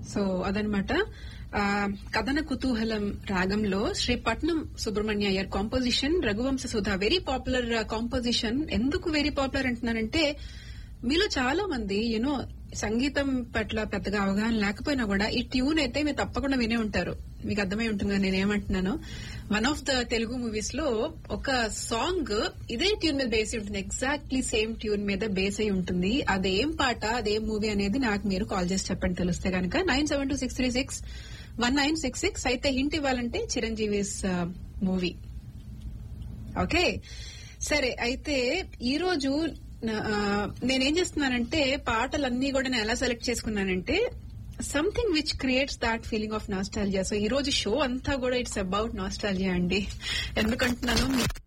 so అదనమాట ఆ, కథన కుతూహలం రాగంలో Sri Patnam Subramanya Iyer composition Raghuvamsha Sudha very popular composition ఎందుకు వెరీ పాపులర్ అంటున్నానంటే మీలో చాలా మంది యూనో సంగీతం పట్ల పెద్దగా అవగాహన లేకపోయినా కూడా ఈ ట్యూన్ అయితే మీరు తప్పకుండా వినే ఉంటారు మీకు అర్థమై ఉంటుంది నేను ఏమంటున్నాను one of the Telugu movies లో ఒక సాంగ్ ఇదే ట్యూన్ మీద బేస్ అయి ఉంటుంది ఎగ్జాక్ట్లీ సేమ్ ట్యూన్ మీద బేస్ అయి ఉంటుంది అదేం పాట అదేం మూవీ అనేది నాకు మీరు కాల్ చేసి చెప్పండి తెలిస్తే కనుక nine seven two six three six one nine six six అయితే హింట్ ఇవ్వాలంటే చిరంజీవిస్ మూవీ ఓకే సరే అయితే ఈ రోజు నా- ఆ, నేనేం చేస్తున్నానంటే పాటలన్నీ కూడా నేను ఎలా సెలెక్ట్ చేసుకున్నానంటే something which creates that feeling of nostalgia so ఈ రోజు షో అంతా కూడా ఇట్స్ అబౌట్ నాస్టాలజియా అండి ఎందుకంటున్నాను మీ